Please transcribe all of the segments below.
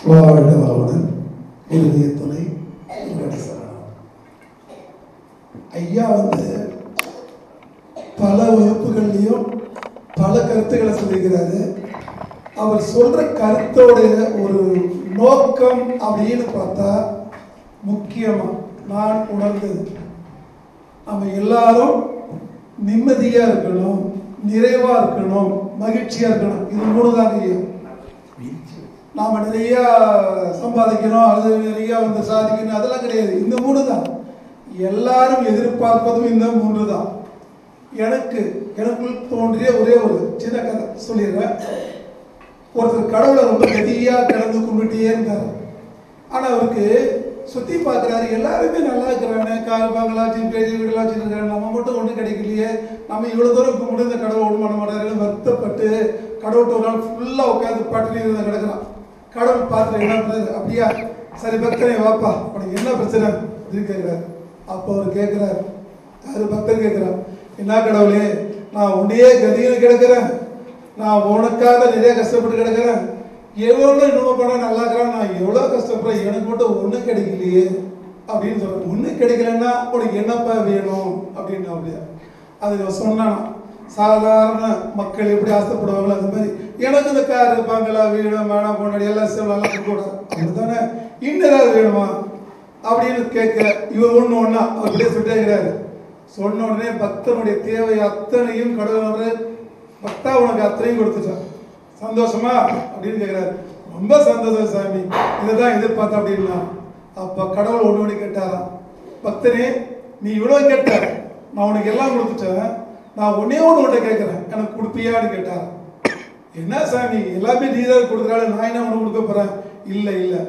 வாழ்க வளமுடன் இறுதிய துணை உங்களுடைய சரணம் ஐயா வந்து பல வகுப்புகள்லையும் பல கருத்துக்களை சொல்லியிருக்கிறாரு அவர் சொல்ற கருத்தோடைய ஒரு நோக்கம் அப்படின்னு பார்த்தா முக்கியமா நான் உணர்ந்தது நம்ம எல்லாரும் நிம்மதியா இருக்கணும் நிறைவா இருக்கணும் மகிழ்ச்சியா இருக்கணும் இது மூணு தான் ஐயா நாம நிறைய சம்பாதிக்கணும் அது நிறைய வந்து சாதிக்கணும் அதெல்லாம் கிடையாது இந்த மூணு தான் எல்லாரும் எதிர்பார்ப்பதும் இந்த மூன்று தான் எனக்கு எனக்குள் தோன்றிய ஒரே ஒரு சின்ன கதை சொல்லிடுறேன் ஒருத்தர் கடவுளை ரொம்ப கதியா கலந்து கும்பிட்டே இருந்தார் ஆனா அவருக்கு சுத்தி பார்க்குறாரு எல்லாருமே நல்லா இருக்கிறாங்க கார் பங்களா வச்சு பெரிய வீடுலாம் வச்சுருக்காங்க நம்ம மட்டும் ஒன்றும் கிடைக்கலையே நம்ம இவ்வளோ தூரம் கும்பிட்டு இந்த கடவுள் ஒன்றும் பண்ண மாட்டாரு வருத்தப்பட்டு கடவுள்கிட்ட ஒரு நாள் ஃபுல்லாக உட்காந்து பட்டினி இருந்த கிடக்குறான் கடவுள் பார்த்துட்டு என்ன பண்ணுறது அப்படியா சரி பக்தனே வாப்பா உனக்கு என்ன பிரச்சனை அப்படின்னு கேட்குறாரு அப்போ அவர் கேட்குறாரு யாரு பக்தர் கேட்குறார் என்ன கடவுளே நான் உன்னையே கதியில் கிடக்கிறேன் நான் உனக்காக நிறைய கஷ்டப்பட்டு கிடக்கிறேன் எவ்வளோ இன்னும் பண்ண நல்லா இருக்கிறான் நான் எவ்வளோ கஷ்டப்படுறேன் எனக்கு மட்டும் ஒன்றும் கிடைக்கலையே அப்படின்னு சொல்றேன் ஒன்றும் கிடைக்கலன்னா உனக்கு என்னப்பா வேணும் அப்படின்னு அப்படியா அது சொன்னானா சாதாரண மக்கள் எப்படி ஆசைப்படுவாங்களோ அது மாதிரி எனக்கு இந்த கார் இருப்பாங்களா வீடு மேடம் பொண்ணாடி எல்லாம் செவ்வளோ கூட அப்படித்தானே இன்னும் ஏதாவது வேணுமா அப்படின்னு கேட்க இவர் ஒன்று ஒன்றா அவர் அப்படியே சொல்லிட்டே இருக்கிறாரு சொன்ன உடனே பக்தனுடைய தேவை அத்தனையும் கடவுள் பக்தா உனக்கு அத்தனையும் கொடுத்துட்டான் சந்தோஷமா அப்படின்னு கேட்கிறாரு ரொம்ப சந்தோஷம் சாமி இதை தான் எதிர்பார்த்தேன் அப்படின்னா அப்ப கடவுள் ஒன்று ஒன்று கேட்டாராம் பக்தனே நீ இவ்வளோ கேட்ட நான் உனக்கு எல்லாம் கொடுத்துட்டேன் நான் ஒன்னே ஒன்று உன்ட்ட கேட்குறேன் எனக்கு கொடுப்பியான்னு கேட்டார் என்ன சாமி எல்லாமே நீ தான் கொடுக்குறாள் நான் என்ன உனக்கு கொடுக்க போறேன் இல்லை இல்லை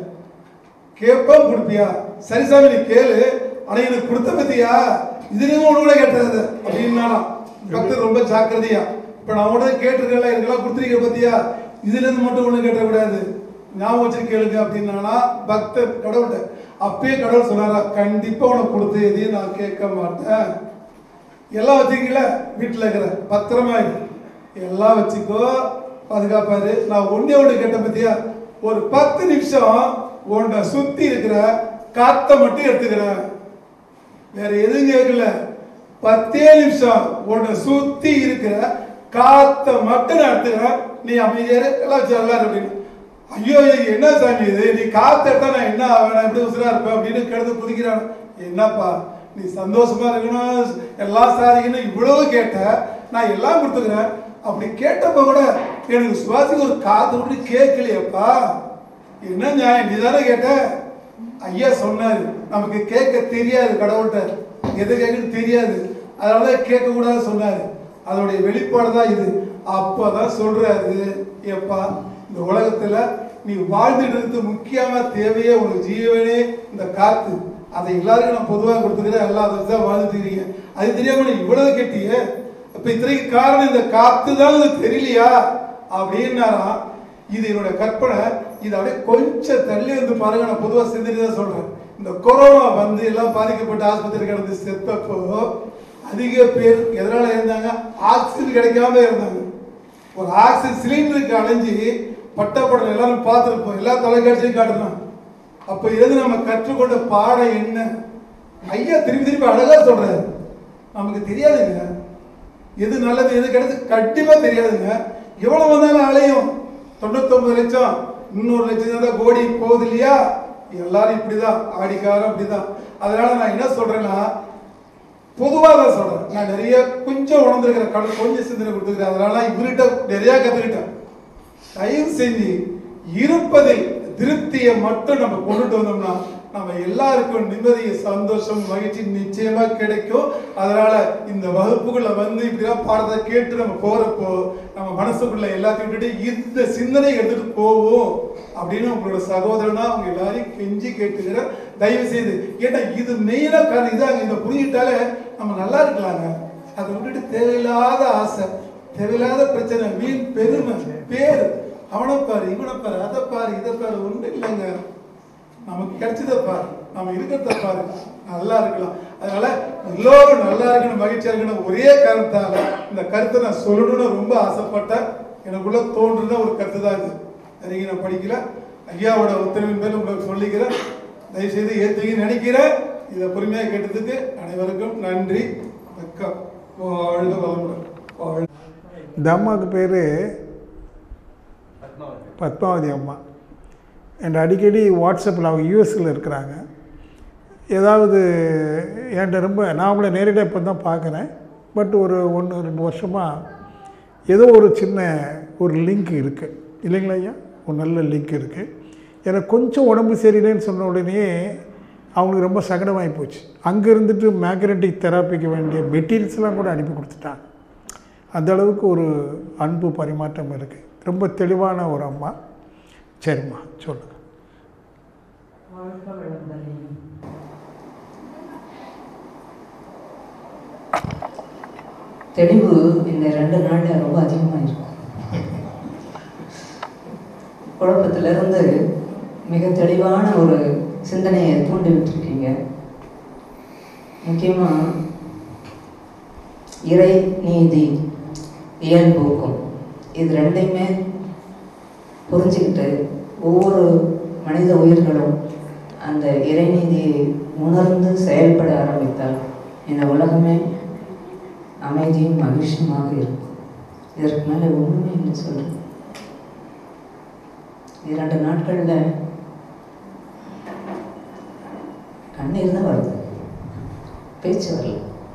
கேட்பேன் கொடுப்பியா சரி சாமி நீ கேளு ஆனா எனக்கு கொடுத்த பத்தியா இதுலயும் ஒண்ணு கூட கேட்டாது அப்படின்னா பக்தர் ரொம்ப ஜாக்கிரதையா இப்ப நான் உடனே கேட்டிருக்கேன்ல எனக்கெல்லாம் கொடுத்துருக்க பத்தியா இதுல இருந்து மட்டும் ஒண்ணு கேட்டக்கூடாது ஞாபகம் வச்சு கேளுங்க அப்படின்னா பக்தர் கடவுள்கிட்ட அப்பயே கடவுள் சொன்னாரா கண்டிப்பா உனக்கு கொடுத்து எதையும் நான் கேட்க மாட்டேன் எல்லாம் வச்சுக்கல வீட்டுல இருக்கிற பத்திரமா இரு. எல்லாம் வச்சுக்கோ பாதுகாப்பாரு நான் ஒன்னே ஒண்ணு கேட்ட பத்தியா ஒரு பத்து நிமிஷம் உன்னை சுத்தி இருக்கிற காத்த மட்டும் எடுத்துக்கிறேன் வேற எதுவும் கேட்கல பத்தே நிமிஷம் உன்னை சுத்தி இருக்கிற காத்த மட்டும் நான் எடுத்துக்கிறேன் நீ அமைதியாரு எல்லாம் வச்சு எல்லாரும் அப்படின்னு ஐயோ ஐயோ, என்ன சாமி இது நீ காத்து எடுத்தா நான் என்ன ஆவேன் நான் எப்படி உசுரா இருப்பேன் அப்படின்னு கிடந்து குதிக்கிறான் என்னப்பா நீ சந்தோஷமா இருக்கணும் எல்லாம் சாதிக்கணும் இவ்வளவு கேட்ட நான் எல்லாம் கொடுத்துக்கிறேன் அப்படி கேட்டப்ப கூட எனக்கு சுவாசிக்கு ஒரு காத்து விட்டு கேட்கலையப்பா என்ன நியாயம் நீ தானே கேட்ட ஐயா சொன்னாரு நமக்கு கேட்க தெரியாது கடவுள்கிட்ட எது கேட்கன்னு தெரியாது அதனால கேட்க கூடாது சொன்னாரு அதோடைய வெளிப்பாடு தான் இது அப்பதான் சொல்றாரு ஏப்பா இந்த உலகத்துல நீ வாழ்ந்துட்டு இருக்கிறது முக்கியமா தேவையே உனக்கு ஜீவனே இந்த காத்து அதை எல்லாருக்கும் நான் பொதுவாக கொடுத்துக்கிறேன் எல்லாம் அதை தான் வாழ்ந்துட்டு இருக்கீங்க அது தெரியாம நீ இவ்வளவு கேட்டியே அப்ப இத்தனைக்கு காரணம் இந்த காத்து தான் உனக்கு தெரியலையா அப்படின்னாராம் இது என்னோட கற்பனை இது அப்படியே கொஞ்சம் தள்ளி வந்து பாருங்க நான் பொதுவா சிந்தனை தான் சொல்றேன் இந்த கொரோனா வந்து எல்லாம் பாதிக்கப்பட்ட ஆஸ்பத்திரி கிடந்து செத்தப்போ அதிக பேர் எதனால இருந்தாங்க ஆக்சிஜன் கிடைக்காம இருந்தாங்க ஒரு ஆக்சிஜன் சிலிண்டருக்கு அலைஞ்சு பட்டப்படம் எல்லாரும் பார்த்துருப்போம் எல்லா தொலைக்காட்சியும் காட்டுறாங்க அப்ப எது நம்ம கற்றுக்கொண்ட பாடம் என்ன ஐயா திருப்பி திருப்பி அழகா சொல்றாரு நமக்கு தெரியாதுங்க எது நல்லது எது கெட்டது கண்டிப்பா தெரியாதுங்க எவ்வளவு வந்தாலும் அலையும் தொண்ணூத்தொன்பது லட்சம் இன்னொரு லட்சம் தான் கோடி போகுது இல்லையா எல்லாரும் இப்படிதான் ஆடிக்காரம் அப்படிதான் அதனால நான் என்ன சொல்றேன்னா பொதுவாக தான் சொல்றேன் நான் நிறைய கொஞ்சம் உணர்ந்துருக்கிறேன் கடவுள் கொஞ்சம் சிந்தனை கொடுத்துருக்கிறேன் அதனால இவர்கிட்ட நிறைய கத்துக்கிட்டேன் தயவு செஞ்சு இருப்பதில் திருப்தியை மட்டும் நம்ம கொண்டுட்டு வந்தோம்னா நம்ம எல்லாருக்கும் நிம்மதி சந்தோஷம் மகிழ்ச்சி நிச்சயமா கிடைக்கும் அதனால இந்த வகுப்புக்குள்ள வந்து இப்படிலாம் பாடத்தை கேட்டு நம்ம போறப்போ நம்ம மனசுக்குள்ள எல்லாத்தையும் விட்டுட்டு இந்த சிந்தனை எடுத்துட்டு போவோம் அப்படின்னு உங்களோட சகோதரனா அவங்க எல்லாரையும் கெஞ்சி கேட்டுக்கிற தயவு செய்து ஏன்னா இது மெயினா காரணம் இதாங்க இதை புரிஞ்சிட்டாலே நம்ம நல்லா இருக்கலாங்க அதை விட்டுட்டு தேவையில்லாத ஆசை தேவையில்லாத பிரச்சனை வீண் பெருமை பேர் அவனை பாரு இவனை பாரு அதை பாரு இதை பாரு ஒன்றும் இல்லைங்க நமக்கு கிடைச்சதை பாரு நம்ம இருக்கிறத பாரு நல்லா இருக்கலாம் அதனால எல்லோரும் நல்லா இருக்கணும் மகிழ்ச்சியா இருக்கணும் ஒரே காரணத்தால இந்த கருத்தை நான் சொல்லணும்னு ரொம்ப ஆசைப்பட்டேன் எனக்குள்ள தோன்றுன ஒரு கருத்து தான் இது நிறைய நான் படிக்கல ஐயாவோட உத்தரவின் மேல் உங்களுக்கு சொல்லிக்கிறேன் தயவுசெய்து ஏற்றுங்கன்னு நினைக்கிறேன் இதை பொறுமையாக கேட்டதுக்கு அனைவருக்கும் நன்றி வெக்கம் வாழ்க வளமுடன் வாழ்க இந்த அம்மாவுக்கு பேர் பத்மாவதி அம்மா என் அடிக்கடி வாட்ஸ்அப்பில் அவங்க யூஎஸில் இருக்கிறாங்க ஏதாவது என்கிட்ட ரொம்ப நான் அவங்கள நேரடியாக இப்போ தான் பார்க்குறேன் பட் ஒரு ஒன்று ரெண்டு வருஷமாக ஏதோ ஒரு சின்ன ஒரு லிங்க் இருக்குது இல்லைங்களா ஐயா ஒரு நல்ல லிங்க் இருக்குது எனக்கு கொஞ்சம் உடம்பு சரியில்லைன்னு சொன்ன உடனே அவங்களுக்கு ரொம்ப சங்கடமாகி போச்சு அங்கே இருந்துட்டு மேக்னட்டிக் தெராப்பிக்கு வேண்டிய மெட்டீரியல்ஸ்லாம் கூட அனுப்பி கொடுத்துட்டாங்க அந்த அளவுக்கு ஒரு அன்பு பரிமாற்றம் இருக்குது ரொம்ப தெளிவான ஒரு அம்மா சரிம்மா சொல்லுங்கள் தெளிவு இந்த ரெண்டு நாள்ல ரொம்ப அதிகமாக இருக்கும் குழப்பத்திலிருந்து மிக தெளிவான ஒரு சிந்தனையை தூண்டி விட்டுருக்கீங்க முக்கியமாக இறை நீதி இயல்போக்கும் இது ரெண்டையுமே புரிஞ்சுக்கிட்டு ஒவ்வொரு மனித உயிர்களும் அந்த இறைநீதியை உணர்ந்து செயல்பட ஆரம்பித்தால் இந்த உலகமே அமைதியும் மகிழ்ச்சியுமாக இருக்கும் இதற்கு மேலே ஒன்றுமே இல்லை சொல்கிறேன் இரண்டு நாட்களில் கண்ணீர் தான் வருது பேச்சு வரல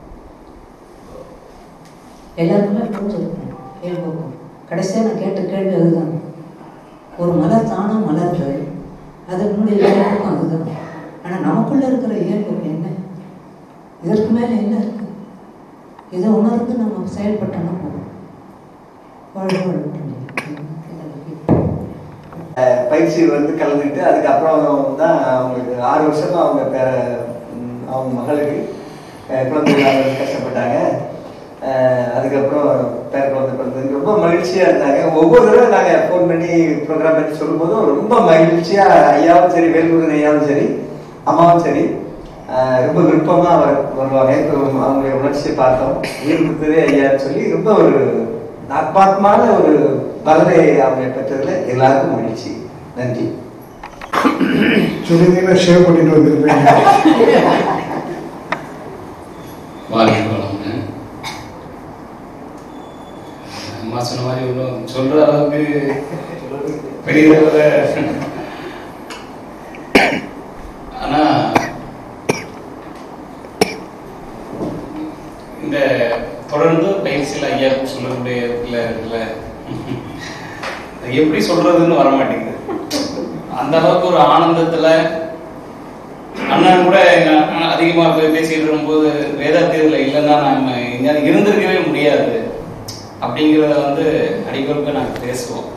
எல்லாருக்குமே புரிஞ்சிருக்கும் இயல்புக்கும் கடைசியாக நான் கேட்ட கேள்வி அதுதான் ஒரு மலர் தானாக மலர்ந்து அதனுடைய இயல்புக்கும் அதுதான் ஆனால் நமக்குள்ள இருக்கிற இயல்புக்கு என்ன இதற்கு மேலே என்ன இருக்கு இதை உணர்ந்து நம்ம செயல்பட்டோம்னா போதும் வாழ்க வளமுடன். அஹ் பயிற்சி வந்து கலந்துக்கிட்டு அதுக்கப்புறம் தான் அவங்களுக்கு ஆறு வருஷமா அவங்க பேர ம், அவங்க மகளுக்கு அஹ், குழந்தை இல்லாத கஷ்டப்பட்டாங்க அஹ், அதுக்கப்புறம் பேர குழந்தை பிறந்ததுக்கு ரொம்ப மகிழ்ச்சியா இருந்தாங்க ஒவ்வொரு தடவை நாங்க ஃபோன் பண்ணி ப்ரோக்ராம் பற்றி சொல்லும்போதும் ரொம்ப மகிழ்ச்சியா ஐயாவும் சரி வேல்முருகன் ஐயாவும் சரி அம்மாவும் சரி அஹ், ரொம்ப விருப்பமா வரு- வருவாங்க இப்போ அவங்களுடைய உணர்ச்சியை பார்த்தோம் உயிர் கொடுத்ததே ஐயான்னு சொல்லி ரொம்ப ஒரு ஆத்மாத்மான ஒரு பலனை அவங்க பெற்றதுல எல்லாருக்கும் மகிழ்ச்சி நன்றி சுடுநீரை ஷேவ் பண்ணிட்டு வந்திருப்பீங்க வாழ்க்கை வளம்னு அம்மா சொன்ன மாதிரி ஒன்றும் சொல்ற அளவுக்கு பெரிய அளவுல ஆனா இந்த தொடர்ந்து பயிற்சியில் ஐயா சொல்லக்கூடிய இடத்துல இருக்குல்ல அது எப்படி சொல்றதுன்னு வர மாட்டேங்குது அந்த அளவுக்கு ஒரு ஆனந்தத்துல அண்ணன் கூட எங்க அண்ணன் அதிகமா போய் பேசிட்டு இருக்கும்போது வேதாத்தியத்தில் இல்லைன்னா நாம எங்கேயாவது இருந்திருக்கவே முடியாது அப்படிங்கிறத வந்து அடிக்கொருக்க நாங்கள் பேசுவோம்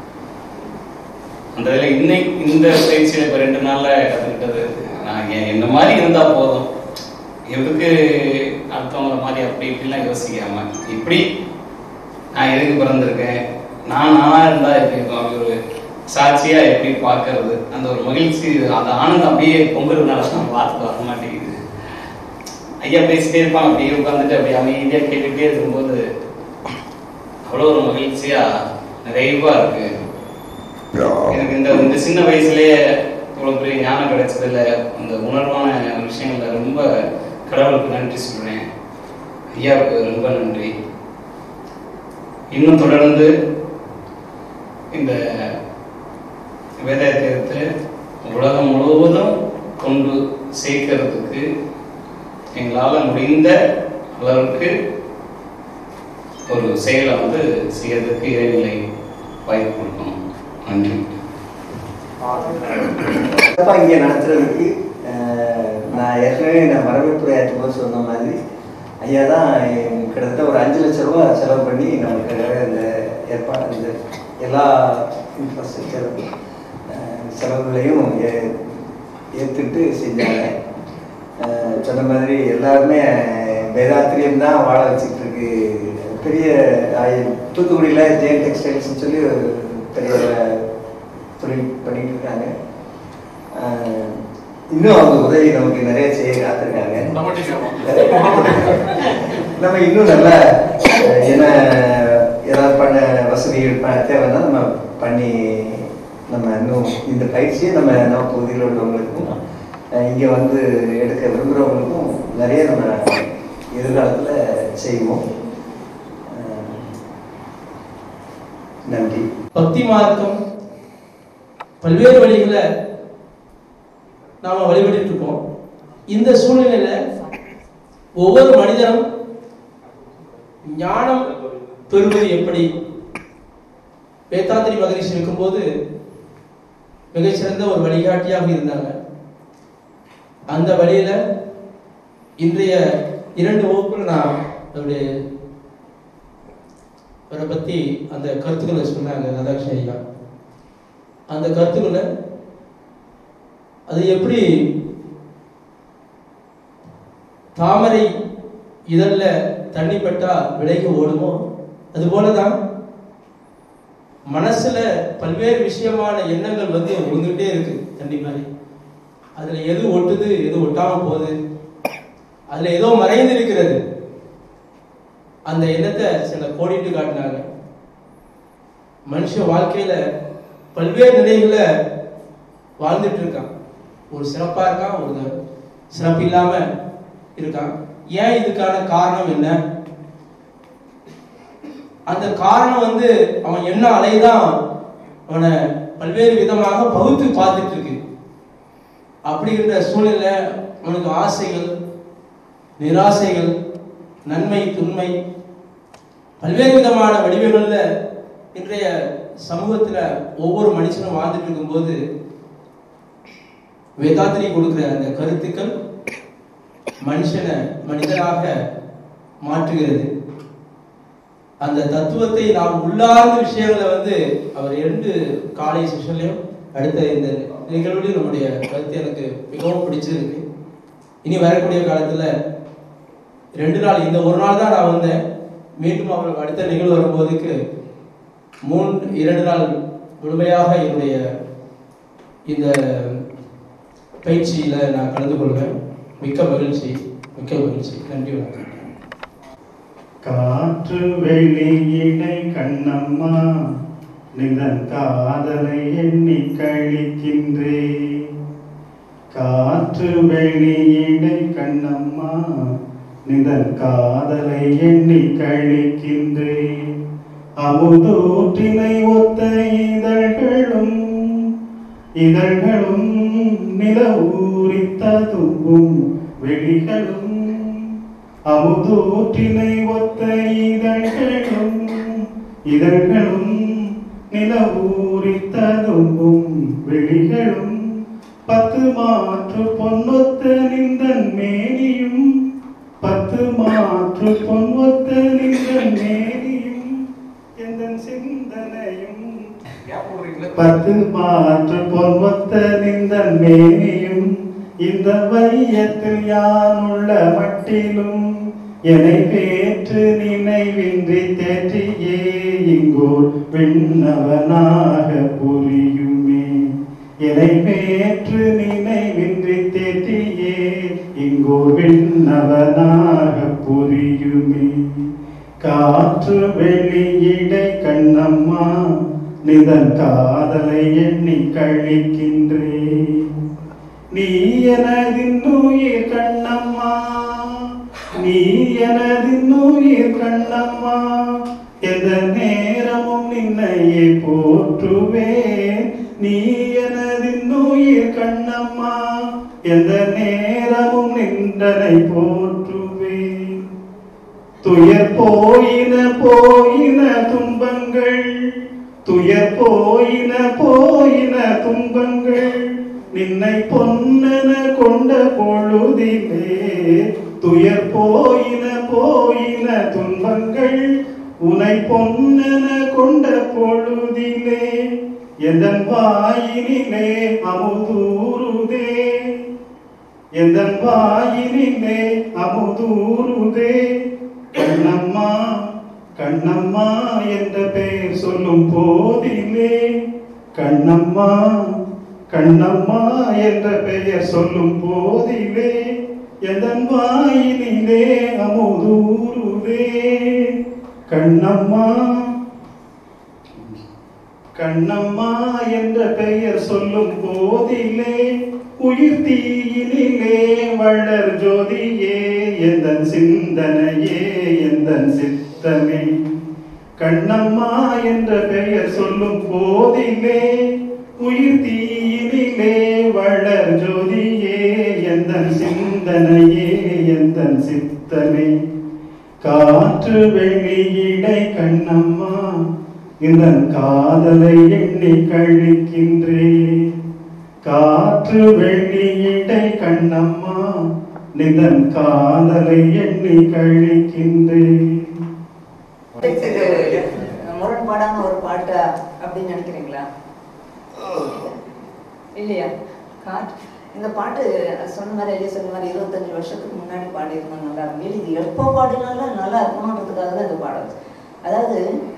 அந்த இதில் இன்னைக்கு இந்த பயிற்சியில் இப்போ ரெண்டு நாள்ல கற்றுக்கிட்டது நான் எ- என்ன மாதிரி இருந்தா போதும் எதுக்கு அடுத்தவங்கள மாதிரி அப்படி இப்படிலாம் யோசிக்காம இப்படி நான் எதுக்கு பிறந்திருக்கேன் நான் நானா இருந்தா எப்படி இருக்கும் அப்படி ஒரு சாட்சியா எப்படி பார்க்கறது அந்த ஒரு மகிழ்ச்சி அந்த ஆனந்தம் அப்படியே பொங்குறதுனால தான் வார்த்தை வர மாட்டேங்குது ஐயா பேசிட்டே இருப்பான் அப்படியே உட்காந்துட்டு அப்படியே அமைதியா கேட்டுட்டே இருக்கும்போது அவ்வளோ ஒரு மகிழ்ச்சியா நிறைவா இருக்கு எனக்கு இந்த இந்த சின்ன வயசுலயே இவ்வளவு பெரிய ஞானம் கிடைச்சதுல அந்த உணர்வான விஷயங்கள்ல ரொம்ப கடவுளுக்கு நன்றி சொல்றேன் ஐயாவுக்கு ரொம்ப நன்றி இன்னும் தொடர்ந்து இந்த வேதாயத்தை உலகம் முழுவதும் கொண்டு சேர்க்கறதுக்கு எங்களால் முடிந்த அளவுக்கு ஒரு செயலை வந்து செய்யறதுக்கு இறைநிலை வாய்ப்பு கொடுக்கணும் நன்றி சிறப்பா இங்க நடத்துறதுக்கு அஹ், நான் ஏற்கனவே நான் வரவேற்புரை ஆற்றும் போது சொன்ன மாதிரி ஐயா தான் எங்க- கிட்டத்தட்ட ஒரு அஞ்சு லட்ச ரூபா செலவு பண்ணி நமக்காக இந்த ஏற்பாடு இந்த எல்லா இன்ஃப்ராஸ்ட்ரக்சர் செலவுகளையும் ஏ- ஏத்துட்டு செஞ்சாங்க அஹ், சொன்ன மாதிரி எல்லாருமே வேதாத்திரியம் தான் வாழ வச்சுட்டு இருக்கு பெரிய ஆய- தூத்துக்குடியில ஜெயின் டெக்ஸ்டைல்ஸ்னு சொல்லி ஒரு பெரிய தொழில் பண்ணிட்டு இருக்காங்க ஆஹ் இன்னும் அவங்க உதவி நமக்கு நிறைய செய்ய காத்திருக்காங்க நம்ம இன்னும் நல்ல அஹ், என்ன ஏதாவது பண்ண வசதிகள் ப- தேவைன்னா நம்ம பண்ணி நம்ம இன்னும் இந்த பயிற்சியை நம்ம நம்ம பகுதியில் உள்ளவங்களுக்கும் அஹ், இங்க வந்து எடுக்க விரும்புகிறவங்களுக்கும் நிறைய நம்ம எதிர்காலத்தில் செய்வோம் அஹ், நன்றி பக்தி மார்க்கம் பல்வேறு வழிகளை நாம வழிபட்டு இருக்கோம் இந்த சூழ்நிலையில ஒவ்வொரு மனிதனும் ஞானம் பெறுவது எப்படி வேதாத்திரி மகரிஷி இருக்கும்போது மிகச்சிறந்த ஒரு வழிகாட்டியாக இருந்தாங்க அந்த வழியில இன்றைய இரண்டு வகுப்புல நான் அவருடைய அவரை பத்தி அந்த கருத்துக்களை சொன்னாங்க ராதாகிருஷ்ண ஐயா அந்த கருத்துக்களை அது எப்படி தாமரை இதழ்ல தண்ணி பட்டா விலகி ஓடுமோ அது போலதான் மனசுல பல்வேறு விஷயமான எண்ணங்கள் வந்து விழுந்துட்டே இருக்கு தண்ணி மாதிரி அதுல எது ஒட்டுது எது ஒட்டாம போகுது அதுல ஏதோ மறைந்து இருக்கிறது அந்த எண்ணத்தை சில கோடிட்டு காட்டினாங்க மனுஷ வாழ்க்கையில பல்வேறு நிலைகள்ல வாழ்ந்துட்டு இருக்கான் ஒரு சிறப்பா இருக்கான் ஒரு சிறப்பு இல்லாம இருக்கான் ஏன் இதுக்கான காரணம் என்ன அந்த காரணம் வந்து அவன் என்ன அலைதான் அவனை பல்வேறு விதமாக பகுத்து பார்த்துட்டு இருக்கு அப்படிங்கிற சூழ்நிலை அவனுக்கு ஆசைகள் நிராசைகள் நன்மை துன்மை பல்வேறு விதமான வடிவங்கள்ல இன்றைய சமூகத்துல ஒவ்வொரு மனுஷனும் வாழ்ந்துட்டு இருக்கும்போது வேதாத்திரி கொடுக்கிற அந்த கருத்துக்கள் மனுஷனை மனிதனாக மாற்றுகிறது அந்த தத்துவத்தை நாம் உள்ளார்ந்த விஷயங்களை வந்து அவர் இரண்டு காலை செஷன்லையும் அடுத்த இந்த நிகழ்வுலையும் நம்முடைய கருத்து எனக்கு மிகவும் பிடிச்சிருக்கு இனி வரக்கூடிய காலத்துல ரெண்டு நாள் இந்த ஒரு நாள் தான் நான் வந்தேன் மீண்டும் அவர் அடுத்த நிகழ்வு வரும்போதுக்கு மூன்று இரண்டு நாள் முழுமையாக என்னுடைய இந்த பயிற்சியில நான் கலந்து கொள்வேன் மிக்க மகிழ்ச்சி மிக்க மகிழ்ச்சி நன்றி வணக்கம் காற்று வெளியிடை கண்ணம்மா நிதன் காதலை எண்ணி கழிக்கின்றே காற்று வெளியிடை கண்ணம்மா நிதன் காதலை எண்ணி கழிக்கின்றே அமுதூற்றினை ஒத்த இதழ்களும் இதழ்களும் நில ஊறித்த தும்பும் வெளிகளும் அமுதூற்றினை ஒத்த இதழ்களும் இதழ்களும் நில ஊறித்ததும்பும் வெளிகளும் பத்து மாற்று பொன்னொத்த நிந்தன் மேனியும் பத்து மாற்று பொன்னொத்த நிந்தன் மேனியும் எந்தன் சிந்தனையும் பத்து மாற்று பொன்வத்த நிந்தன் மேனியும் இந்த வையத்தில் யான் உள்ள மட்டிலும் என்னை பேற்று நினைவின்றி தேற்றியே இங்கோர் விண்ணவனாக புரியுமே என்னை பேற்று நினைவின்றி தேற்றியே இங்கோர் விண்ணவனாக புரியுமே காற்று வெளியிடை கண்ணம்மா நிதன் காதலை எண்ணி கழிக்கின்றே நீ எனதின்னுயிர் கண்ணம்மா நீ எனதின்னுயிர் கண்ணம்மா எந்த நேரமும் நின்னையே போற்றுவேன் நீ எனதின்னுயிர் கண்ணம்மா எந்த நேரமும் நின்றனை போற்றுவேன் துயர் போயின போயின துன்பங்கள் துயர் போயின போயின துன்பங்கள் நின்னை பொன்னென கொண்ட பொழுதிலே துயர் போயின போயின துன்பங்கள் உனை பொன்னென கொண்ட பொழுதிலே எந்தன் வாயினிலே அமுதூருதே எந்தன் வாயினிலே அமுதூருதே கண்ணம்மா கண்ணம்மா என்ற பெயர் சொல்லும் போதிலே கண்ணம்மா கண்ணம்மா என்ற பெயர் சொல்லும் போதிலே எதன் வாயினிலே அமுதூருதே கண்ணம்மா கண்ணம்மா என்ற பெயர் சொல்லும் போதிலே உயிர் தீயினிலே வளர் ஜோதியே எந்தன் சிந்தனையே எந்தன் சித்தமே கண்ணம்மா என்ற பெயர் சொல்லும் போதிலே உயிர் தீயினிலே வளர் ஜோதியே எந்தன் சிந்தனையே எந்தன் சித்தமே காற்று வெளியிடை கண்ணம்மா இந்த காதலை எண்ணி கழிக்கின்றேன் காற்று வெளியிடை கண்ணம்மா நிதன் காதலை எண்ணி கழிக்கின்றேன் இது முரண்பாடான ஒரு பாட்டா அப்படின்னு நினைக்கிறீங்களா இல்லையா காட் இந்த பாட்டு அது சொன்ன மாதிரி ஐயா சொன்ன மாதிரி இருபத்தஞ்சு வருஷத்துக்கு முன்னாடி பாடியிருந்தோம் நல்லா இருக்கும் இது எப்போ பாடினாலும் நல்லா இருக்கணுன்றதுக்காக தான் இந்த பாடல் அதாவது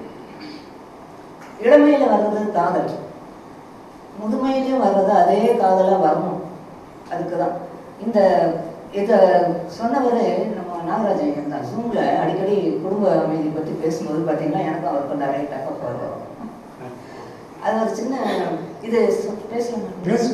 இளமையில வர்றது காதல் முதுமையிலையும் வர்றது அதே காதலா வரணும் அதுக்கு தான் இந்த இதை சொன்னவர் நம்ம நாகராஜ் ஐயன் தான் ஜூம்ல அடிக்கடி குடும்ப அமைதி பற்றி பேசும்போது பார்த்தீங்கன்னா எனக்கும் அவருக்கும் நிறைய டக்கப் வரும் அது ஒரு சின்ன இது சொ- பேசலாமா பேசு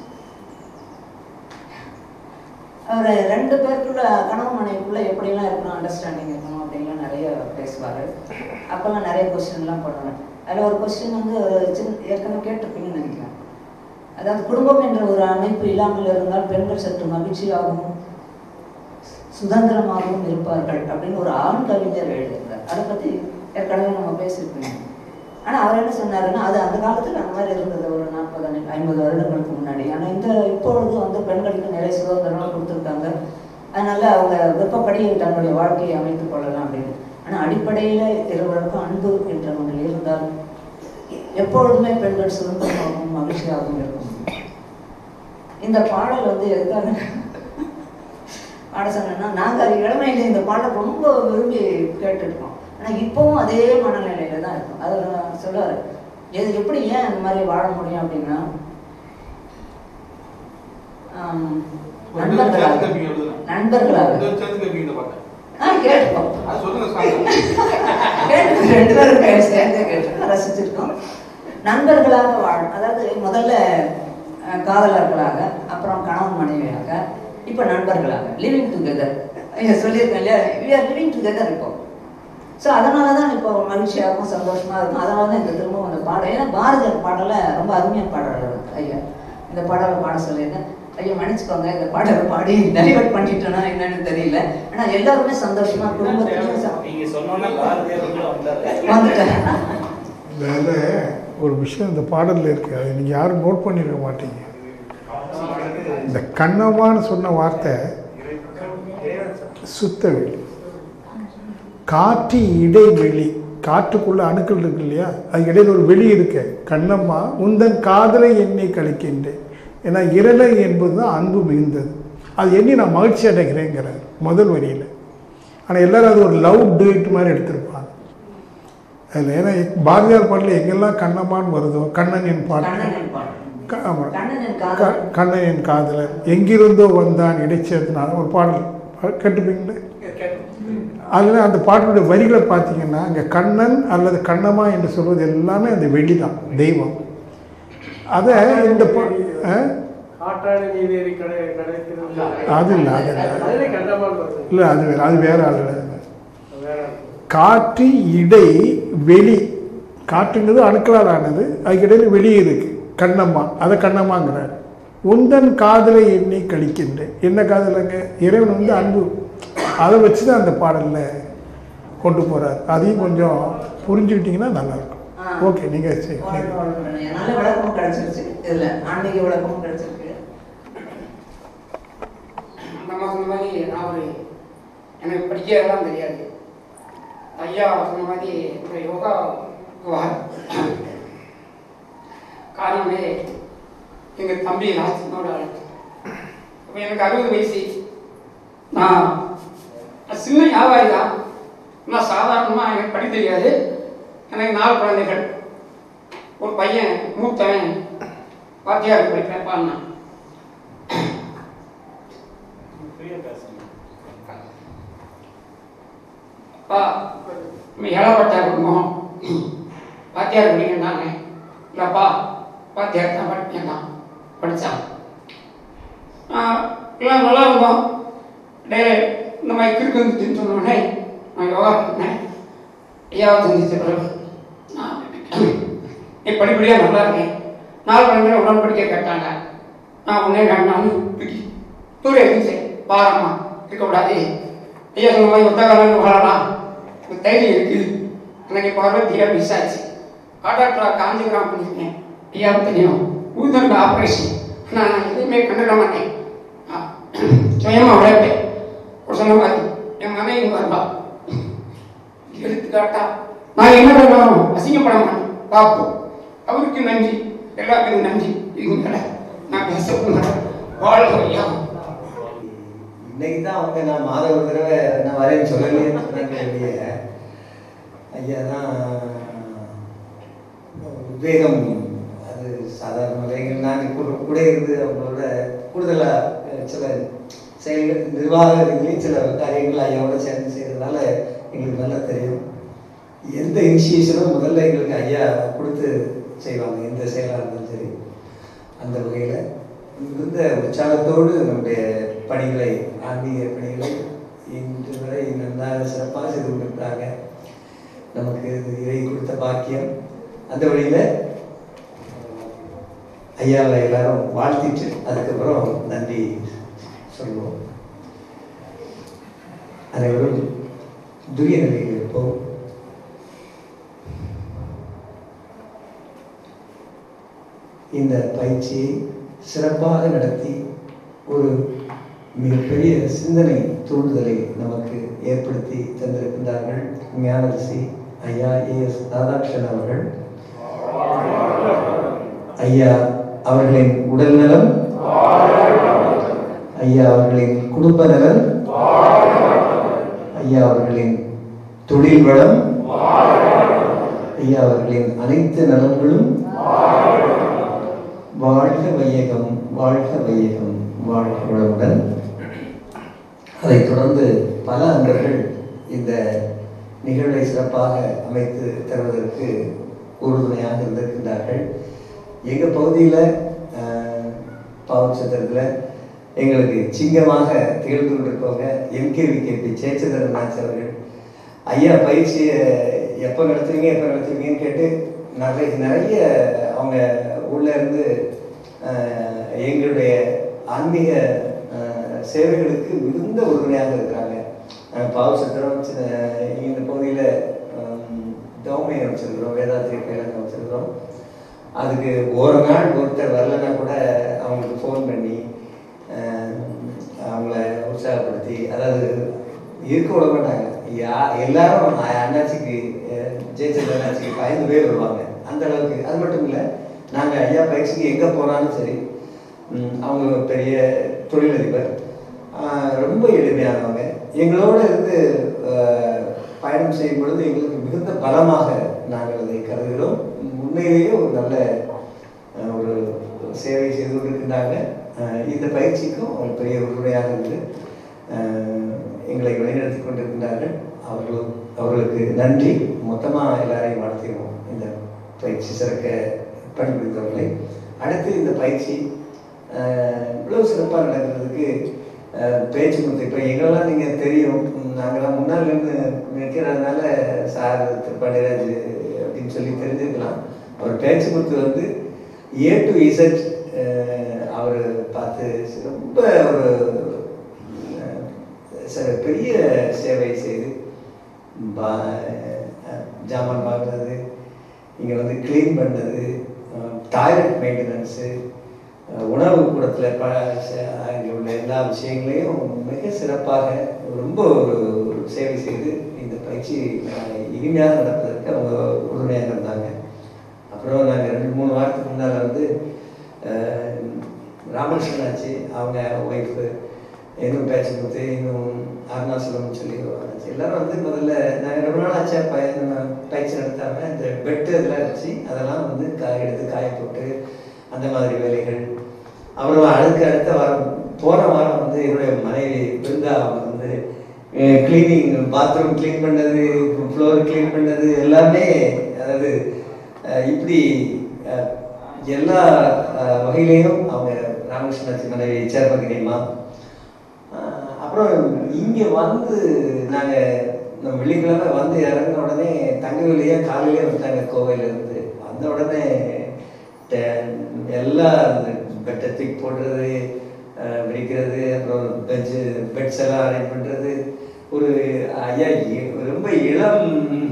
அவர் ரெண்டு பேருக்குள்ள கணவன் மனைவிக்குள்ள எப்படிலாம் இருக்கணும் அண்டர்ஸ்டாண்டிங் இருக்கணும் அப்படின்லாம் நிறைய பேசுவார் அப்போல்லாம் நிறைய கொஸ்டின்லாம் பண்ணுவேன் அதில் ஒரு கொஸ்டின் வந்து ஒரு சின்ன ஏற்கனவே கேட்டிருப்பீங்கன்னு நினைக்கிறேன் அதாவது குடும்பம் என்ற ஒரு அமைப்பு இல்லாமல் இருந்தால் பெண்கள் சற்று மகிழ்ச்சியாகவும் சுதந்திரமாகவும் இருப்பார்கள் அப்படின்னு ஒரு ஆண் கவிஞர் எழுதியிருந்தார் அதை பற்றி ஏற்கனவே நம்ம பேசியிருப்பீங்க ஆனால் அவர் என்ன சொன்னாருன்னா அது அந்த காலத்தில் அந்த மாதிரி இருந்தது ஒரு நாற்பது ஐம்பது வருடங்களுக்கு முன்னாடி ஆனால் இந்த இப்பொழுது வந்து பெண்களுக்கு நிறைய சுதந்திரம் கொடுத்துருக்காங்க அதனால அவங்க விருப்பப்படி தன்னுடைய வாழ்க்கையை அமைத்துக் கொள்ளலாம் அப்படின்னு ஆனால் அடிப்படையில் இருவருக்கும் அன்பு என்ற ஒன்று இருந்தால் எப்பொழுதுமே பெண்கள் சுதந்திரமாகவும் மகிழ்ச்சியாகவும் இருக்கும் இந்த பாடல் வந்து எதுக்காக பாட சொன்னேன்னா நாங்கள் இளமையில இந்த பாடல் ரொம்ப விரும்பி கேட்டுருக்கோம் ஆனால் இப்போவும் அதே மனநிலையில தான் இருக்கும் அதை நான் சொல்லுவார் எது எப்படி ஏன் அந்த மாதிரி வாழ முடியும் அப்படின்னா ஆம், நண்பர்களாக நண்பர்களாக ஆ கேட்டுப்போம் கேட்டு ரெண்டு பேரும் கே- சேர்ந்து கேட்டு ரசிச்சிருக்கோம் நண்பர்களாக வாழும் அதாவது முதல்ல அஹ், காதலர்களாக அப்புறம் கணவன் மனைவியாக இப்போ நண்பர்களாக லிவிங் டுகெதர் சொல்லியிருக்கேன் இல்லையா வி ஆர் லிவிங் டுகெதர் இப்போ ஸோ அதனால தான் இப்போ மகிழ்ச்சியாகவும் சந்தோஷமா இருக்கும் அதனால தான் இந்த திரும்பவும் அந்த பாடல் ஏன்னா பாரதியார் பாடலை ரொம்ப அருமையாக பாடுறாரு ஐயா இந்த பாடலை பாட சொல்லியிருக்கேன் ஐயா மன்னிச்சுக்கோங்க இந்த பாடலை பாடி டைவர்ட் பண்ணிட்டோன்னா என்னன்னு தெரியல ஆனால் எல்லாருமே சந்தோஷமா குடும்பத்திலையும் ச- நீங்க சொன்னோன்னா பாரதியார் வந்தாரு வந்துட்டேன் இதில் ஒரு விஷயம் இந்த பாடலில் இருக்குது அதை நீங்கள் யாரும் நோட் பண்ணியிருக்க மாட்டீங்க இந்த கண்ணம்மான்னு சொன்ன வார்த்தை சுத்த வெளி காற்று இடைவெளி காற்றுக்குள்ள அணுக்கள் இருக்கு இல்லையா அது இடையில ஒரு வெளி இருக்கு கண்ணம்மா உந்தன் காதலை எண்ணி கழிக்கின்றேன் ஏன்னா இரலை என்பது தான் அன்பு மிகுந்தது அது எண்ணி நான் மகிழ்ச்சி அடைகிறேங்கிறார் முதல் வரியில் ஆனால் எல்லாரும் அது ஒரு லவ் டூயிட் மாதிரி எடுத்திருப்பாங்க அதில் ஏன்னா பாரதியார் பாடலில் எங்கெல்லாம் கண்ணம்மான்னு வருதோ கண்ணன் என் பாட்டு கண்ணனின் பாடல் க- ஆமா. கண்ணனின் க- காதல் கண்ணன் என் காதலர் எங்கிருந்தோ வந்தான் இடைச்சேர்த்தினால ஒரு பாடல் பா- கேட்டுப்பீங்களே அதில் அந்த பாட்டினுடைய வரிகளை பார்த்தீங்கன்னா அங்கே கண்ணன் அல்லது கண்ணம்மா என்று சொல்வது எல்லாமே அந்த வெளி தான் தெய்வம் அதை இந்த பா ஆ? காற்றாடி நீரேறி கடை கிடைக்கிறது அது இல்லை அது இல்லை அதிலே கண்டமான் வருது இல்லை அது வேறு அது வேற ஆள் வேற காற்று இடை வெளி காற்றுங்கிறது அணுக்களால் ஆனது அதுக்கு இடையில வெளியே இருக்கு கண்ணம்மா அதை கண்ணம்மாங்கிறார் உந்தன் காதலை எண்ணி கழிக்கின்றேன் என்ன காதலைங்க இறைவன் வந்து அன்பு அதை வச்சு தான் அந்த பாடலில் கொண்டு போகிறார் அதையும் கொஞ்சம் புரிஞ்சுக்கிட்டிங்கன்னா நல்லாயிருக்கும் ஓகே நீங்கள் சரி வாழ்க வளமுடன். நல்ல விளக்கமும் கிடைச்சிருச்சு இதுல ஆன்மீக விளக்கமும் கிடைச்சிருக்கு அந்த அம்மா சொன்ன மாதிரி நான் ஒரு எனக்கு படிக்கிறதெல்லாம் தெரியாது ஐயா சொன்ன மாதிரி ஒரு யோகா குவார் காரணமே எங்கள் தம்பி ராஜனோட அப்போ எனக்கு அறுபது வயசு நான் நான் சின்ன வியாபாரி தான் நான் சாதாரணமாக எனக்கு படிக்க தெரியாது எனக்கு நாலு குழந்தைகள் ஒரு பையன் மூத்தவன் வாத்தியார் படிப்பேன் பாடினான் அப்பா நம்ம ஏழப்பட்ட குடும்பம் வாத்தியார் படிக்கிறாங்க இல்லைப்பா வாத்தியார் தான் படிப்பேன் படித்தான் எல்லாம் நல்லா இருந்தோம் டே இந்த மாதிரி கிறுக்கு வந்துச்சுன்னு சொன்னோடனே நான் யோகா பண்ணேன் ஐயாவை சந்திச்ச பிறகு நான் நீ படிப்படியாக நல்லா இருக்கேன் நாலு மணி நேரம் உடன்படிக்கை கேட்டாங்க நான் உடனே வேண்டாம்னு தூக்கி தூர இருந்துச்சு பாரம்மா இருக்கக்கூடாது ஐயா சொன்ன மாதிரி ஒத்த காலம் வாழலாம் ஒரு தைரியம் இருக்குது அன்னைக்கு பார்வதியா மிஸ் ஆச்சு ஆட்டாட்டா காஞ்சிபுரம் பண்ணியிருக்கேன் ஐயாவுக்கு தெரியும் ஊதண்ட ஆப்ரேஷன் நான் எதுவுமே கண்டுக்க மாட்டேன் ஆ, சுயமா உழைப்பேன் ஒரு சொன்ன மாதிரி என் மனைவி வரலா எடுத்துக்காட்டா நான் என்ன பண்ணணும் அசிங்கப்பட மாட்டேன் பார்ப்போம் அவருக்கு நன்றி எல்லாத்துக்கும் நன்றி இதுக்கு மேல நான் பேச மாட்டேன் வாழ்க ஐயா இன்னைக்கு தான் அவங்க நான் மாத ஒரு தடவை நான் வரேன்னு சொல்லலையே சொன்னாங்க வெளியே ஐயா தான் உத்வேகம் அது சாதாரண வகைகள் நான் கூட கூட இருந்து அவங்களோட கூடுதலாக சில செயல்கள் நிர்வாக ரீதியிலையும் சில காரியங்கள் ஐயாவோட சேர்ந்து செய்கிறதுனால எங்களுக்கு நல்லா தெரியும் எந்த இனிஷியேஷனும் முதல்ல எங்களுக்கு ஐயா கொடுத்து செய்வாங்க எந்த செயலாக இருந்தாலும் சரி அந்த வகையில் மிகுந்த உற்சாகத்தோடு நம்முடைய பணிகளை ஆன்மீக பணிகளை இன்று வரை நன்றாக சிறப்பாக செய்து கொண்டிருக்கிறாங்க நமக்கு இது இறை கொடுத்த பாக்கியம் அந்த வழியில் ஐயாவை எல்லாரும் வாழ்த்திட்டு அதுக்கப்புறம் நன்றி சொல்லுவோம் அனைவரும் துரிய நிலையில் இருப்போம் இந்த பயிற்சியை சிறப்பாக நடத்தி ஒரு மிகப்பெரிய சிந்தனை தூண்டுதலை நமக்கு ஏற்படுத்தி தந்திருக்கின்றார்கள் ஞானரிசி ஐயா ஏ எஸ் ராதாகிருஷ்ணன் அவர்கள் ஐயா அவர்களின் உடல் நலம் ஐயா அவர்களின் குடும்ப நலன் ஐயா அவர்களின் தொழில் வளம் ஐயா அவர்களின் அனைத்து நலன்களும் வாழ்க வையகம் வாழ்க வையகம் வாழ்க வளமுடன் அதைத் தொடர்ந்து பல அன்பர்கள் இந்த நிகழ்வை சிறப்பாக அமைத்து தருவதற்கு உறுதுணையாக இருந்திருக்கின்றார்கள் எங்கள் பகுதியில் பாவச்சத்திரத்தில் எங்களுக்கு சிங்கமாக திகழ்ந்து கொண்டிருப்பவங்க எம்கேவிகேபி சேச்சந்திரன் நாச்சு அவர்கள் ஐயா பயிற்சியை எப்போ நடத்துவீங்க எப்போ நடத்துவீங்கன்னு கேட்டு நிறைய நிறைய அவங்க உள்ள இருந்து அஹ், எங்களுடைய ஆன்மீக அஹ், சேவைகளுக்கு மிகுந்த உறுதுணையாக இருக்கிறாங்க அஹ், பாவசத்திரம் சின்ன- இந்த பகுதியில் தௌமை அமைச்சிருக்கிறோம் வேதாத்திரி பயிலங்க அமைச்சிருக்கிறோம் அதுக்கு ஒரு நாள் ஒருத்தர் வரலைன்னா கூட அவங்களுக்கு ஃபோன் பண்ணி அஹ், அவங்கள உற்சாகப்படுத்தி அதாவது இருக்க விட மாட்டாங்க யா எல்லாரும் அ- அண்ணாச்சிக்கு அஹ், ஜெயச்சந்திரன் அண்ணாச்சிக்கு ஐந்து பேர் வருவாங்க அந்த அளவுக்கு அது மட்டும் இல்லை நாங்கள் ஐயா பயிற்சிக்கு எங்கே போனாலும் சரி ம், அவங்க பெரிய தொழிலதிபர் ஆஹ், ரொம்ப எளிமையானவங்க எங்களோட இருந்து ஆஹ், பயணம் செய்யும் பொழுது எங்களுக்கு மிகுந்த பலமாக நாங்கள் அதை கருதுகிறோம் உண்மையிலேயே ஒரு நல்ல ஆஹ், ஒரு சேவை செய்து கொண்டிருக்கின்றாங்க ஆஹ், இந்த பயிற்சிக்கும் ஒரு பெரிய உறுதுணையாக இருந்து ஆஹ், எங்களை வழிநடத்தி கொண்டிருக்கின்றார்கள் அவர்கள் அவர்களுக்கு நன்றி மொத்தமாக எல்லாரையும் வாழ்த்திடுவோம் இந்த பயிற்சி சிறக்க பணிபுரிந்தவர்களை அடுத்து இந்த பயிற்சி ஆஹ், இவ்வளவு சிறப்பாக நடக்கிறதுக்கு ஆஹ், பேச்சு முத்து இப்போ எங்களெல்லாம் நீங்கள் தெரியும் நாங்களாம் முன்னால் இருந்து நிற்கிறதுனால சார் திருப்பாண்டிராஜ் அப்படின்னு சொல்லி தெரிஞ்சுக்கலாம் அவர் பேச்சு முத்து வந்து ஏ டு இசட் அவர் பார்த்து ரொம்ப ஒரு ஆஹ், ச- பெரிய சேவை செய்து பா- அஹ், ஜாமான் பார்க்குறது இங்கே வந்து க்ளீன் பண்ணது டாய்லெட் மெயின்டெனன்ஸு உணவு கூடத்தில் ப ச- அங்கே உள்ள எல்லா விஷயங்களையும் மிக சிறப்பாக ரொம்ப ஒரு சேவை செய்து இந்த பயிற்சி அஹ், இனிமையாக நடப்பதற்கு அவங்க உறுதுணையாக இருந்தாங்க அப்புறம் நாங்கள் ரெண்டு மூணு வாரத்துக்கு முன்னால் வந்து அஹ், ராமகிருஷ்ணன் ஆச்சு அவங்க ஒய்ஃபு இன்னும் பேச்சு கொடுத்து இன்னும் அருணாச்சலம் சொல்லி ஆச்சு எல்லாரும் வந்து முதல்ல நாங்கள் ரொம்ப நாள் ஆச்சா பய பயிற்சி நடத்தாமல் இந்த பெட்டு இதெல்லாம் வச்சு அதெல்லாம் வந்து காய எடுத்து காய போட்டு அந்த மாதிரி வேலைகள் அப்புறம் அடுத்த அடுத்த வாரம் போன வாரம் வந்து என்னுடைய மனைவி பிருந்தா அவங்க வந்து க்ளீனிங் பாத்ரூம் க்ளீன் பண்ணது ஃப்ளோர் க்ளீன் பண்ணது எல்லாமே அதாவது அஹ், இப்படி அஹ், எல்லா அஹ், வகையிலையும் அவங்க ராமகிருஷ்ணாச்சி மனைவி சேர்மகிரியம்மா ஆஹ் அப்புறம் இங்கே வந்து நாங்கள் நம்ம வெள்ளிக்கிழமை வந்து இறங்கின உடனே தங்கவில்லையா காலையிலே வந்துட்டாங்க கோவையிலேருந்து வந்த உடனே ட- எல்லாம் அந்த பெட்டை தூக்கி போடுறது ஆஹ் விரிக்கிறது அப்புறம் பெஞ்சு பெட்ஸ் எல்லாம் அரேஞ்ச் பண்ணுறது ஒரு ஐயா இ- ரொம்ப இளம்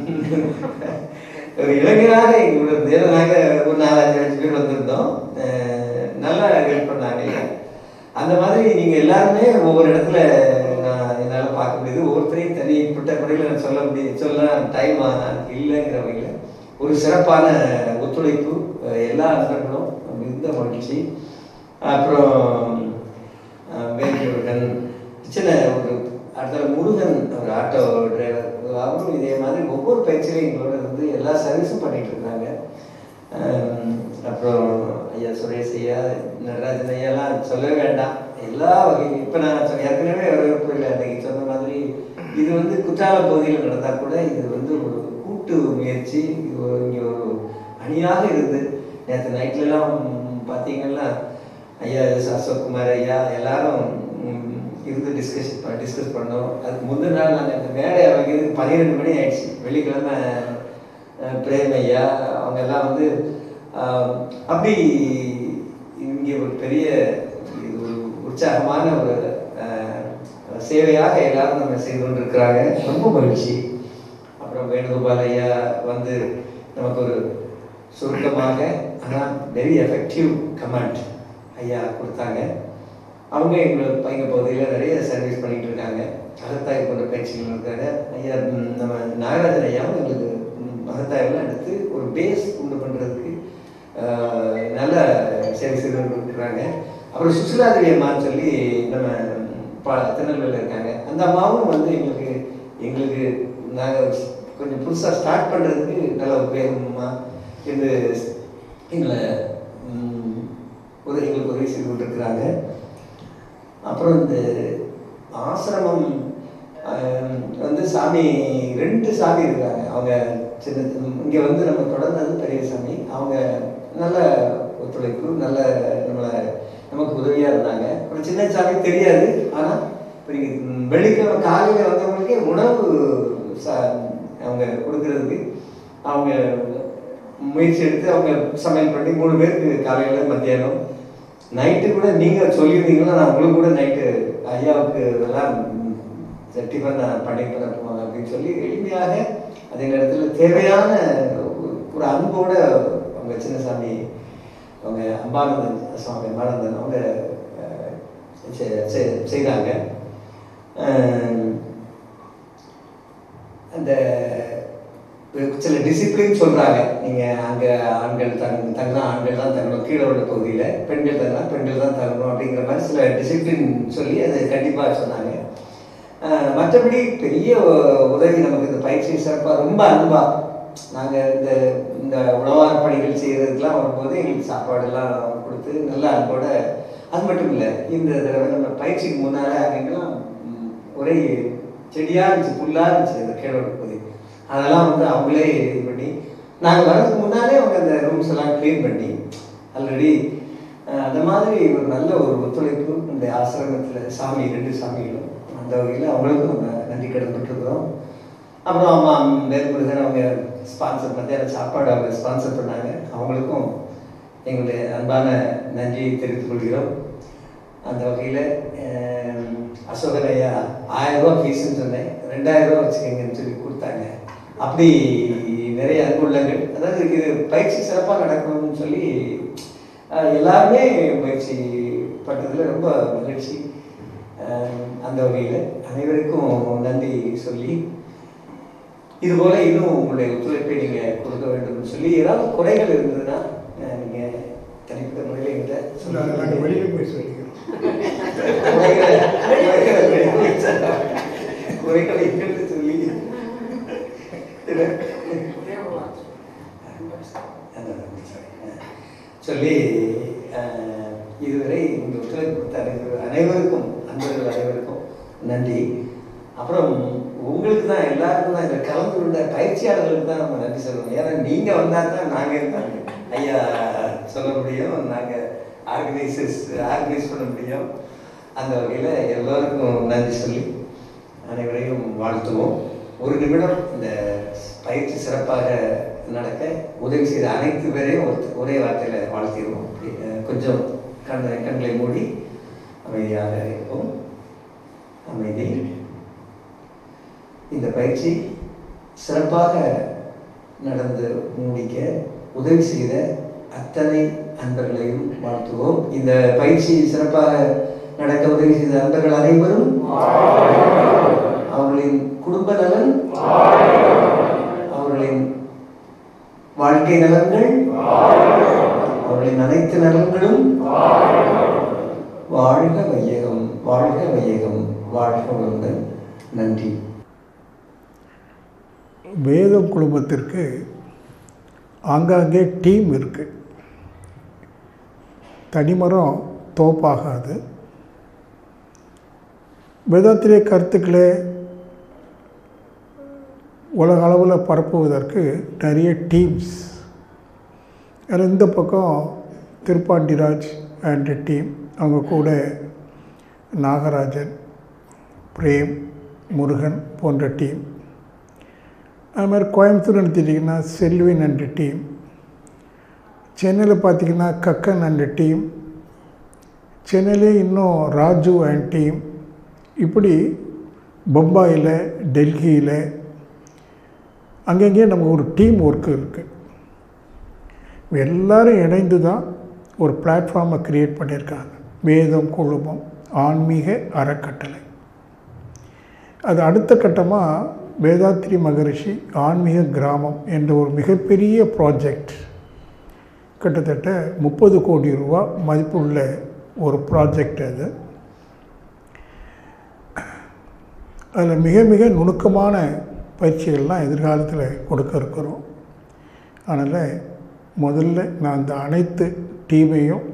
ஒரு இளைஞராக எங்களோட இருந்து நாங்கள் ஒரு நாலஞ்சு அஞ்சு பேர் வந்திருந்தோம் ஆஹ் நல்லா ஹெல்ப் பண்ணாங்க ஐயா அந்த மாதிரி நீங்க எல்லாருமே ஒவ்வொரு இடத்துல நான் என்னால பார்க்க முடியுது ஒவ்வொருத்தரையும் தனிப்பட்ட முறையில் நான் சொல்ல முடியும் சொல்ல டைம் இல்லைங்கிற வகையில் ஒரு சிறப்பான ஒத்துழைப்பு அஹ், எல்லா நண்பர்களும் மிகுந்த மகிழ்ச்சி அப்புறம் அஹ், வேல்முருகன் சின்ன ஒரு அடுத்த முருகன் ஒரு ஆட்டோ டிரைவர் அவரும் இதே மாதிரி ஒவ்வொரு பயிற்சியிலையும் எங்களோட இருந்து எல்லா சர்வீஸும் பண்ணிட்டு இருக்காங்க ஆம், அப்புறம் ஐயா சுரேஷ் ஐயா நடராஜன் ஐயாலாம் சொல்லவே வேண்டாம் எல்லா வகையும் இப்போ நான் சொன்ன ஏற்கனவே வரவேற்பு அன்னைக்கு சொன்ன மாதிரி இது வந்து குற்றால பகுதியில் நடந்தால் கூட இது வந்து ஒரு கூட்டு முயற்சி இது ஒரு இங்கே ஒரு அணியாக இருந்து நேற்று நைட்லலாம் பார்த்தீங்கன்னா ஐயா எஸ் அசோக்குமார் ஐயா எல்லாரும் ம், இருந்து டிஸ்கஸ் டிஸ்கஸ் பண்ணோம் அதுக்கு முந்தின நாள் நாங்கள் இந்த மேடை அமைக்கிறது பன்னிரெண்டு மணி ஆயிடுச்சு வெள்ளிக்கிழமை அஹ், பிரேம் ஐயா அவங்க எல்லாம் வந்து ஆஹ், அப்படி இங்கே ஒரு பெரிய இது ஒரு உற்சாகமான ஒரு ஆஹ், சேவையாக எல்லாரும் நம்ம செய்து கொண்டிருக்கிறாங்க ரொம்ப மகிழ்ச்சி அப்புறம் வேணுகோபால் ஐயா வந்து நமக்கு ஒரு சுருக்கமாக ஆனால் வெரி எஃபெக்டிவ் கமெண்ட் ஐயா கொடுத்தாங்க அவங்க எங்கள் பையங்க பகுதியில் நிறைய சர்வீஸ் பண்ணிட்டு இருக்காங்க அகத்தாய் போன்ற பயிற்சிகள் இருக்காங்க ஐயா ம், நம்ம நாகராஜன் ஐயாவும் எங்களுக்கு ம், அகத்தாயெல்லாம் எடுத்து ஒரு பேஸ் உண்டு பண்ணுறதுக்கு நல்ல சேவை செய்து இருக்கிறாங்க அப்புறம் சுசிலாதிரி அம்மான்னு சொல்லி நம்ம ப திருநெல்வேலியில் இருக்காங்க அந்த அம்மாவும் வந்து எங்களுக்கு எங்களுக்கு நாங்கள் கொஞ்சம் புதுசாக ஸ்டார்ட் பண்ணுறதுக்கு நல்ல உபயோகமாக இருந்து எங்களை ம், உதவி எங்களுக்கு உதவி செய்து கொண்டிருக்கிறாங்க அப்புறம் இந்த ஆசிரமம் ஆம், வந்து சாமி ரெண்டு சாமி இருக்காங்க அவங்க சின்ன இங்கே வந்து நம்ம தொடர்ந்தது பெரிய சாமி அவங்க நல்ல ஒத்துழைப்பு நல்ல நம்மளை நமக்கு உதவியாக இருந்தாங்க ஒரு சின்ன சாமி தெரியாது ஆனால் இப்போ நீங்கள் வெள்ளிக்கிழமை காலையில் வந்தவங்களுக்கே உணவு ச அவங்க கொடுக்கறதுக்கு அவங்க முயற்சி எடுத்து அவங்க சமையல் பண்ணி மூணு பேருக்கு காலையில் மத்தியானம் நைட்டு கூட நீங்கள் சொல்லியிருந்தீங்களா நான் உங்களுக்கு கூட நைட்டு ஐயாவுக்கு எல்லாம் டிஃபன் நான் பண்ணி தரட்டுமா அப்படின்னு சொல்லி எளிமையாக அதே நேரத்தில் தேவையான ஒரு- ஒரு அன்போட அவங்க சின்னசாமி அவங்க அம்பானந்தன் சுவாமி அம்பானந்தன் அவங்க அஹ், செ- செ- செய்தாங்க அஹ், அந்த சில டிசிப்ளின் சொல்றாங்க நீங்க அங்க ஆண்கள் தங் தங்கினா ஆண்கள் தான் தங்கணும் கீழே உள்ள பகுதியில பெண்கள் தங்கினா பெண்கள் தான் தங்கணும் அப்படிங்கிற மாதிரி சில டிசிப்ளின் சொல்லி அதை கண்டிப்பா சொன்னாங்க அஹ் மற்றபடி பெரிய உ- உதவி நமக்கு இந்த பயிற்சி சிறப்பாக ரொம்ப அன்பா நாங்கள் இந்த இந்த உழவார பணிகள் செய்கிறதுக்கெலாம் வரும்போது எங்களுக்கு சாப்பாடெல்லாம் கொடுத்து நல்ல அன்போட அது மட்டும் இல்லை இந்த தடவை நம்ம பயிற்சிக்கு முன்னால் அங்கெல்லாம் ம், ஒரே செடியாக இருந்துச்சு புல்லாக இருந்துச்சு அந்த கேழோட பகுதி அதெல்லாம் வந்து அவங்களே இது பண்ணி நாங்கள் வர்றதுக்கு முன்னாலே அவங்க அந்த ரூம்ஸ் எல்லாம் க்ளீன் பண்ணி ஆல்ரெடி அந்த மாதிரி ஒரு நல்ல ஒரு ஒத்துழைப்பு இந்த ஆசிரமத்தில் சாமி ரெண்டு சாமிகளும் அந்த வகையில் அவங்களுக்கும் நம்ம நன்றி கடன்பட்டுருக்கிறோம் அப்புறம் அம்மா வேல்முருகன் அவங்க ஸ்பான்சர் மத்தியான சாப்பாடு அவங்க ஸ்பான்சர் பண்ணாங்க அவங்களுக்கும் எங்களுடைய அன்பான நன்றியை தெரிவித்துக் கொள்கிறோம் அந்த வகையில் அசோகன் ஐயா ஆயிரம் ரூபா ஃபீஸ்ன்னு சொன்னேன் ரெண்டாயிரம் ரூபா வச்சுக்கோங்கன்னு சொல்லி கொடுத்தாங்க அப்படி நிறைய அன்புள்ளங்கள் அதாவது இது பயிற்சி சிறப்பாக நடக்கணும்னு சொல்லி அஹ், எல்லாருமே முயற்சி பண்ணுறதுல ரொம்ப மகிழ்ச்சி அஹ், அந்த வகையில் அனைவருக்கும் நன்றி சொல்லி இதுபோல இன்னும் உங்களுடைய ஒத்துழைப்பை நீங்க கொடுக்க வேண்டும்னு சொல்லி ஏதாவது குறைகள் இருந்ததுன்னா அஹ், நீங்க தனிப்பட்ட முறையில் எங்கிட்ட நாங்கள் நாங்கள் வெளியில் போய் சொல்லிக்கிறோம் குறைகளை குறைகளை வெளியே போய் சொல்ல- குறைகளை எங்கிட்ட சொல்லி சொல்லி அஹ், இதுவரை இந்த ஒத்துழைப்பு கொடுத்த அனைவரு- அனைவருக்கும் அன்பர்கள் அனைவருக்கும் நன்றி அப்புறம் உங்களுக்கு தான் எல்லாருக்கும் தான் இதில் கலந்து கொண்ட பயிற்சியாளர்களுக்கு தான் நம்ம நன்றி சொல்லணும் ஏன்னா நீங்கள் வந்தால் தான் நாங்கள் இருந்தாங்க ஐயா சொல்ல முடியும் நாங்கள் ஆர்கனைசர்ஸ் ஆர்கனைஸ் பண்ண முடியும் அந்த வகையில் எல்லோருக்கும் நன்றி சொல்லி அனைவரையும் வாழ்த்துவோம் ஒரு நிமிடம் இந்த பயிற்சி சிறப்பாக நடக்க உதவி செய்த அனைத்து பேரையும் ஒரு- ஒரே வார்த்தையில் வாழ்த்திடுவோம் அப்படி, அஹ், கொஞ்சம் கண் கண்களை மூடி அமைதியாக இருப்போம் அமைதி இந்த பயிற்சி சிறப்பாக நடந்து முடிக்க உதவி செய்த அத்தனை அன்பர்களையும் வாழ்த்துவோம் இந்த பயிற்சி சிறப்பாக நடக்க உதவி செய்த அன்பர்கள் அனைவரும் அவர்களின் குடும்ப நலன் அவர்களின் வாழ்க்கை நலன்கள் அவர்களின் அனைத்து நலன்களும் வாழ்க வையகம் வாழ்க வையகம் வாழ்க வளமுடன் நன்றி வேதம் குழுமத்திற்கு ஆங்காங்கே டீம் இருக்குது தனிமரம் தோப்பாகாது வேதத்திலே கருத்துக்களை உலக அளவில் பரப்புவதற்கு நிறைய டீம்ஸ் அதில் இந்த பக்கம் திருப்பாண்டிராஜ் அண்ட் டீம் அவங்க கூட நாகராஜன் பிரேம் முருகன் போன்ற டீம் அது மாதிரி கோயம்புத்தூர் எடுத்துட்டிங்கன்னா செல்வின் அண்ட் டீம் சென்னையில் பார்த்தீங்கன்னா கக்கன் அண்ட் டீம் சென்னையிலே இன்னும் ராஜு அண்ட் டீம் இப்படி பம்பாயில் டெல்லியில் அங்கங்கே நமக்கு ஒரு டீம் ஒர்க் இருக்குது எல்லாரும் இணைந்து தான் ஒரு பிளாட்ஃபார்மை க்ரியேட் பண்ணியிருக்காங்க வேதம் குழுமம் ஆன்மீக அறக்கட்டளை அது அடுத்த கட்டமாக வேதாத்ரி மகரிஷி ஆன்மீக கிராமம் என்ற ஒரு மிகப்பெரிய ப்ராஜெக்ட் கிட்டத்தட்ட முப்பது கோடி ரூபா மதிப்புள்ள ஒரு ப்ராஜெக்ட் அது அதில் மிக மிக நுணுக்கமான பயிற்சிகள்லாம் எதிர்காலத்தில் கொடுக்க இருக்கிறோம் அதனால் முதல்ல நான் அந்த அனைத்து டீமையும்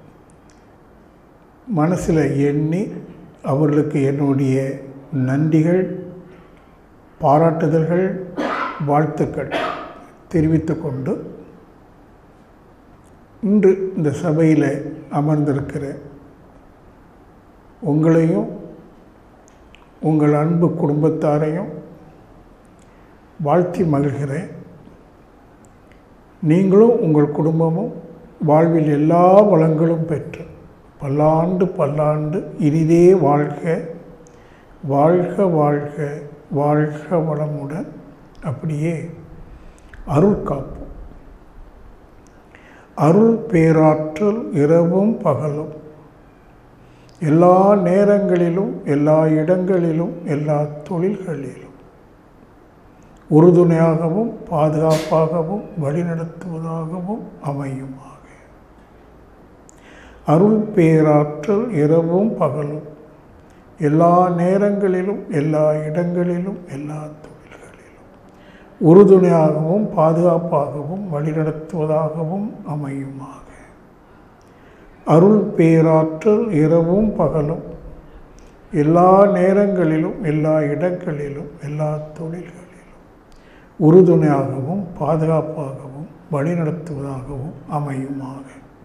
மனசில் எண்ணி அவர்களுக்கு என்னுடைய நன்றிகள் பாராட்டுதல்கள் வாழ்த்துக்கள் தெரிவித்து கொண்டு இன்று இந்த சபையில் அமர்ந்திருக்கிற உங்களையும் உங்கள் அன்பு குடும்பத்தாரையும் வாழ்த்தி மகிழ்கிறேன் நீங்களும் உங்கள் குடும்பமும் வாழ்வில் எல்லா வளங்களும் பெற்று பல்லாண்டு பல்லாண்டு இனிதே வாழ்க வாழ்க வாழ்க வாழ்க வளமுடன் அப்படியே அருள் காப்போம் அருள் பேராற்றல் இரவும் பகலும் எல்லா நேரங்களிலும் எல்லா இடங்களிலும் எல்லா தொழில்களிலும் உறுதுணையாகவும் பாதுகாப்பாகவும் வழிநடத்துவதாகவும் அமையுமாக அருள் பேராற்றல் இரவும் பகலும் எல்லா நேரங்களிலும் எல்லா இடங்களிலும் எல்லா தொழில்களிலும் உறுதுணையாகவும் பாதுகாப்பாகவும் வழிநடத்துவதாகவும் அமையுமாக அருள் பேராற்றல் இரவும் பகலும் எல்லா நேரங்களிலும் எல்லா இடங்களிலும் எல்லா தொழில்களிலும் உறுதுணையாகவும் பாதுகாப்பாகவும் வழிநடத்துவதாகவும் அமையுமாக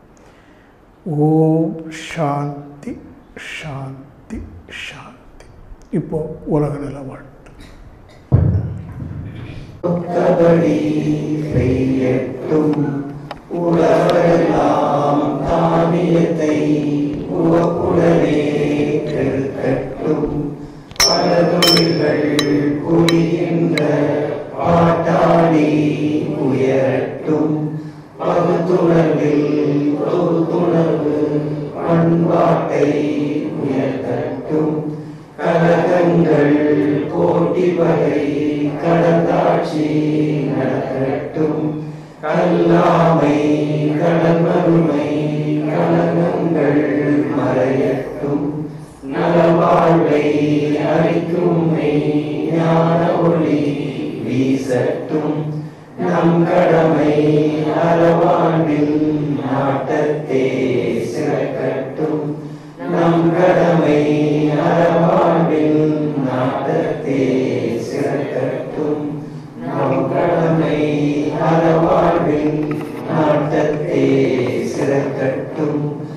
ஓம் சாந்தி சாந்தி சாந்தி இப்போ உலக நல வாழ்த்து கபடி செய்யட்டும் உலகெல்லாம் தானியத்தை உவப்புடனே பெருக்கட்டும் பல தொழில்கள் புரிகின்ற பாட்டாளி உயரட்டும் பகுத்துணர்வில் தொகுத்துணர்வு பண்பாட்டை உயர்த்தட்டும் கழகங்கள் போட்டி வகை கடந்தாட்சி நடக்கட்டும் கல்லாமை கடன்மருமை கலகங்கள் மறையட்டும் நலவாழ்வை அளிக்கும் ஞான ஒளி வீசட்டும் நம் கடமை அறவாண்டில் நாட்டத்தே சிறக்கட்டும் நம் கடமை அறவாண்டில் நாட்டத்தே சிறக்கட்டும் நம் கடமை அறவாழ்வில் நாட்டத்தே தரும்